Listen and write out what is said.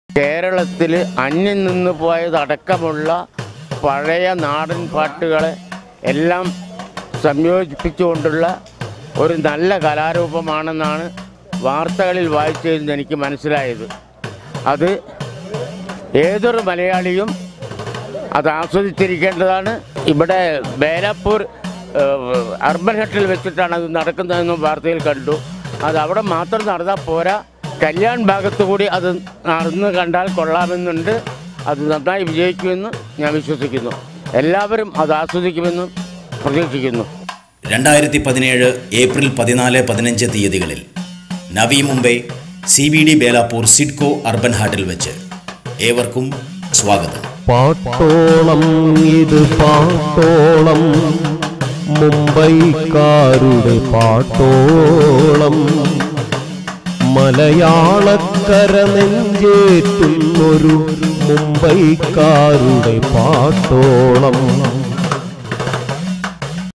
കേരളത്തിൽ അന്യം നിന്ന് പോയതടക്കമുള്ള പഴയ നാടൻ പാട്ടുകളെ എല്ലാം സംയോജിപ്പിച്ചുകൊണ്ടുള്ള ഒരു നല്ല കലാരൂപമാണെന്നാണ് വാർത്തകളിൽ വായിച്ചതിൽ എനിക്ക് മനസ്സിലായത് അത് ഏതൊരു മലയാളിയും അത് ആസ്വദിച്ചിരിക്കേണ്ടതാണ് ഇവിടെ ബേലാപ്പൂർ ഏഹ്, അർബൻ ഹട്ടിൽ വെച്ചിട്ടാണ് അത് നടക്കുന്നതെന്നും വാർത്തയിൽ കണ്ടു അത് അവിടെ മാത്രം നടന്നാൽ പോരാ കല്യാൺ ഭാഗത്തു കൂടി അത് നടന്ന് കണ്ടാൽ കൊള്ളാമെന്നുണ്ട് അത് നന്നായി വിജയിക്കുമെന്ന് ഞാൻ വിശ്വസിക്കുന്നു എല്ലാവരും അത് ആസ്വദിക്കുമെന്നും പ്രതീക്ഷിക്കുന്നു രണ്ടായിരത്തി പതിനേഴ് ഏപ്രിൽ പതിനാല് പതിനഞ്ച് തീയതികളിൽ Navi Mumbai C B D Belapur CIDCO urban ഹാട്ടിൽ വെച്ച് ഏവർക്കും സ്വാഗതം പാട്ടോളം ഇത് പാട്ടോളം മുംബൈക്കാരുടെ പാട്ടോളം മലയാളക്കര നെഞ്ചേറ്റുന്നൊരു മുംബൈക്കാരുടെ പാട്ടോളം